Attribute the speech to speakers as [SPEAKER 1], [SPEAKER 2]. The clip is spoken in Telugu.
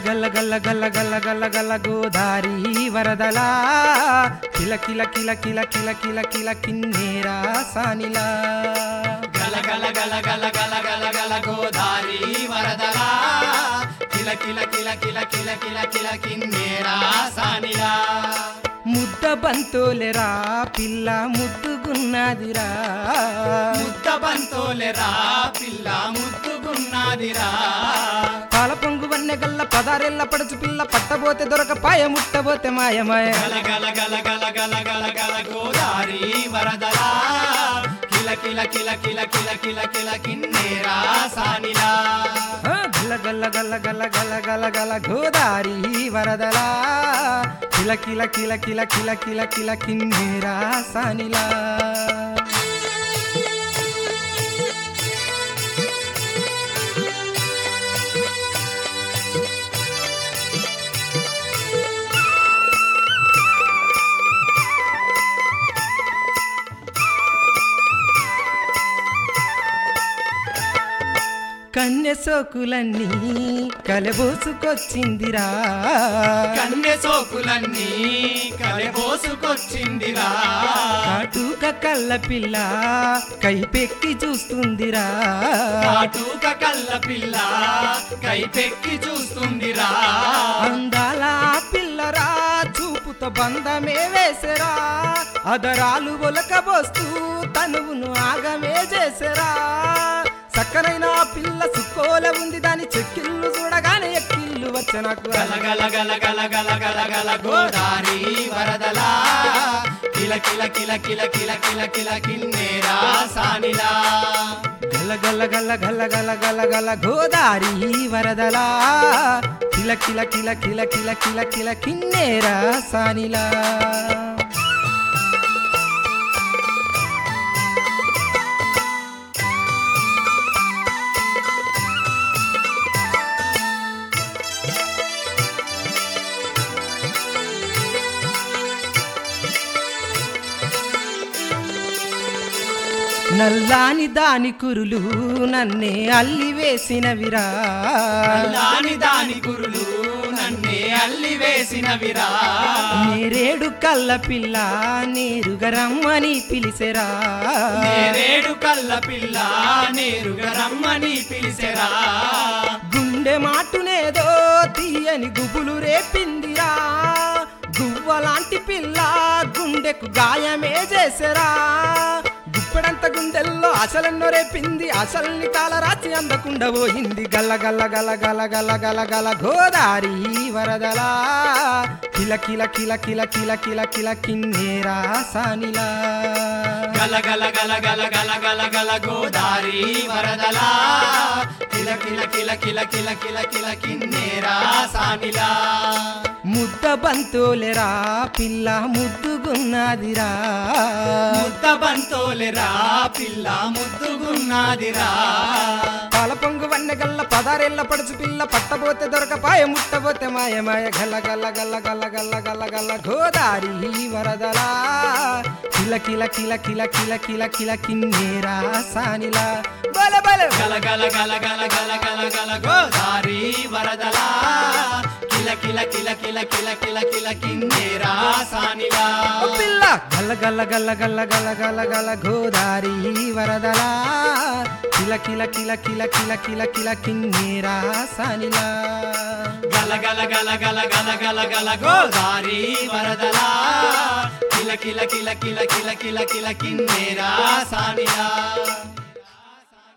[SPEAKER 1] గల్ల గల్ల గల్ల గల్ల గల్ల గల్ల గోదారి వరదలా కిల కిల కిల కిల కిల కిల కిల కిన్నేరా సానిలా
[SPEAKER 2] గల గల గల గల గల గల గల గోదారి వరదలా కిల కిల కిల కిల కిల కిల కిల కిన్నేరా సానిలా
[SPEAKER 1] ముద్ద బంతోలెరా పిల్ల ముద్దుగున్నదిరా
[SPEAKER 2] ముద్ద బంతోలెరా పిల్ల ముద్దుగున్నదిరా
[SPEAKER 1] పాల పొంగు వన్నె గల్ల పదారెల్ల పడుచు పిల్ల పట్టబోతే దొరకపాయ ముట్టబోతే మాయమాయ
[SPEAKER 2] గల గల గల గల గల గల గల గోదారి వరదలా కిల కిల కిల కిల కిల కిల కిల కిన్నేరా సానిలా
[SPEAKER 1] ఆ, గల్ల గల్ల గల్ల గల్ల గల్ల గల్ల గల్ల గోదారి వరదలా కిల కిల కిల కిల కిల కిల కిల కిన్నేరా సానిలా కన్నె సోకులన్నీ కలబోసుకొచ్చిందిరా
[SPEAKER 2] కన్నె సోకులన్నీ కలబోసుకొచ్చిందిరా
[SPEAKER 1] కాటుక కళ్ళ పిల్ల కైపెక్కి చూస్తుందిరా
[SPEAKER 2] కాటుక కళ్ళ పిల్ల కైపెక్కి చూస్తుందిరా
[SPEAKER 1] అందాల పిల్లరా చూపుతో బంధమే వేసరా అదరాలు ఒలకబోస్తూ తనువును ఆగమే చేసరా చక్కనైన పిల్ల సుక్కోల ఉంది దాని చెక్కిళ్ళు చూడగానే ఎక్కిళ్ళు వచ్చే నాకు
[SPEAKER 2] గల గల గల గల గల గల గల గోదారి వరదలా కిల కిల కిల కిల కిల కిల కిల కిన్నేరా సానిలా
[SPEAKER 1] గల గల గల గల గల గల గల గోదారి వరదలా కిల కిల కిల కిల కిల కిల కిల కిన్నేరా సానిలా నల్లాని దాని కురులు నన్నే అల్లి వేసినవిరా
[SPEAKER 2] నల్లాని దాని కురులు నన్నే అల్లి వేసినవిరా
[SPEAKER 1] నేరేడు కళ్ళ పిల్ల నేరుగా రమ్మని పిలిసెరా
[SPEAKER 2] నేరేడు కళ్ళ పిల్ల నేరుగా రమ్మని పిలిచెరా
[SPEAKER 1] గుండె మాటునేదో తీయని గుబులు రేపిందిరా గువ్వలాంటి పిల్ల గుండెకు గాయమే చేసెరా గుప్పెడంత గుండెల్లో అసలెన్నో రేపింది అసల్ని కాలరాచి అందకుండా పోయింది గల్ల గల్ల గల గల గల గల గల గోదారి వరదలా కిల కిల కిల కిల కిల కిల కిల కిన్నేరా సానిలా
[SPEAKER 2] గల గల గల గల గల గల గల గోదారి వరదలా కిల కిల కిల కిల కిల కిల కిల కిన్నేరా సానిలా
[SPEAKER 1] ముద్ద బంతోలెరా పిల్ల ముద్దుగున్నదిరా
[SPEAKER 2] ముద్ద బంతోలెరా పిల్ల ముద్దుగున్నదిరా
[SPEAKER 1] పాల పొంగు వన్నెగల్ల పదారేళ్ళ పడుచు పిల్ల పట్టబోతే దొరకపాయ ముట్టబోతే మాయ మాయ గల్ల గల్ల గల్ల గల్ల గల్ల గల్ల గల్ల గోదారి వరదలా కిల కిల కిల కిల కిల కిల కిల కిన్నేరా సానిలా బల బల
[SPEAKER 2] గల గల గల గల గల గల గల గోదారి వరదలా కిల కిల కిల కిల కిల కిల కిల కిన్నేరా సానిలా
[SPEAKER 1] ఓ పిల్ల గల్ల గల్ల గల్ల గల్ల గల్ల గల్ల గల్ల గోదారి వరదలా కిల కిల కిల కిల కిల కిల కిల కిన్నేరా సానిలా
[SPEAKER 2] గల గల గల గల గల గల గల గోదారి వరదలా కిల కిల కిల కిల కిల కిల కిల కిన్నేరా సానిలా